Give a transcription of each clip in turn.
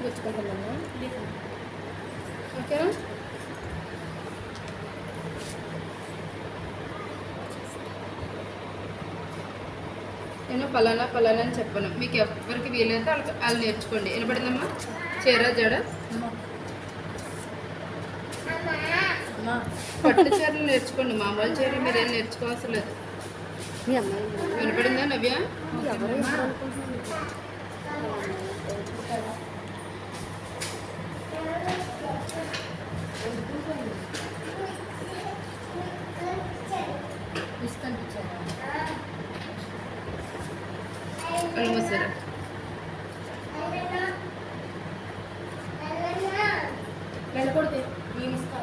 గుచ్చుకుంటున్నాను ఓకేనా నేను పలానా పలానా అని చెప్పను మీకు ఎవరికి వీలైతే వాళ్ళకి వాళ్ళు నేర్చుకోండి వినపడిందమ్మా చీర జడ అమ్మా పట్టు చీరలు నేర్చుకోండి మామూలు చీర మీరేం నేర్చుకోవాల్సిన లేదు మీ అమ్మాయి వినపడిందా నవ్య ఎవరు ఎప్పుడు అనుకుంటున్నారు కనుమసారా వెళ్ళకూడదు నేను ఇస్తా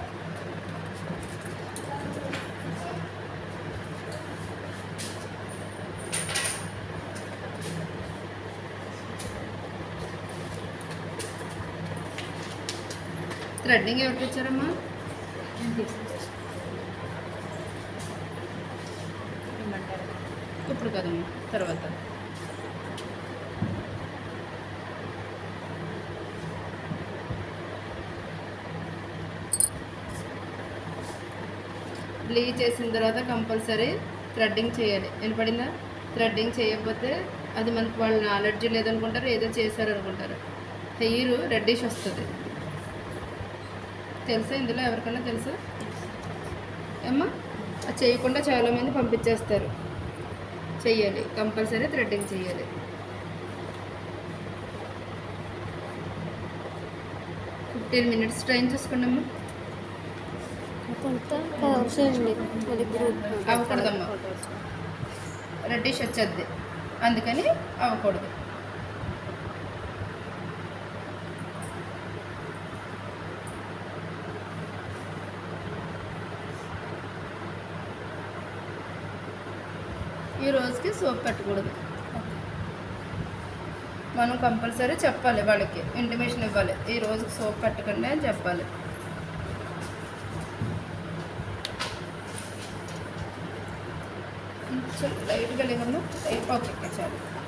థ్రెడ్డింగ్ ఎవరికి ఇచ్చారమ్మా ఇప్పుడు కదమ్మా తర్వాత బ్లీచ్ చేసిన తర్వాత కంపల్సరీ థ్రెడ్డింగ్ చేయాలి వినపడిందా థ్రెడ్డింగ్ చేయకపోతే అది మనకు వాళ్ళ నాలెడ్జ్ లేదనుకుంటారు ఏదో చేశారు అనుకుంటారు హెయిర్ రెడ్డిష్ వస్తుంది తెలుసా ఇందులో ఎవరికైనా తెలుసా ఏమ్మా అది చేయకుండా చాలామంది పంపించేస్తారు చెయ్యాలి కంపల్సరీ థ్రెడ్డింగ్ చేయాలి ఫిఫ్టీన్ మినిట్స్ టైం చూసుకోండి అమ్మా కొంత కవర్స్ అండి అది గ్రూప్ అవ్వకూడదమ్మా రెడ్డిష్ వచ్చేద్ది అందుకని అవ్వకూడదు ఈ రోజుకి సోప్ పెట్టకూడదు మనం కంపల్సరీ చెప్పాలి వాళ్ళకి ఇంటిమేషన్ ఇవ్వాలి ఈ రోజుకి సోప్ పెట్టకండి అని చెప్పాలి కొంచెం లైట్గా లేదమ్మా లైట్ ఓకే చాలు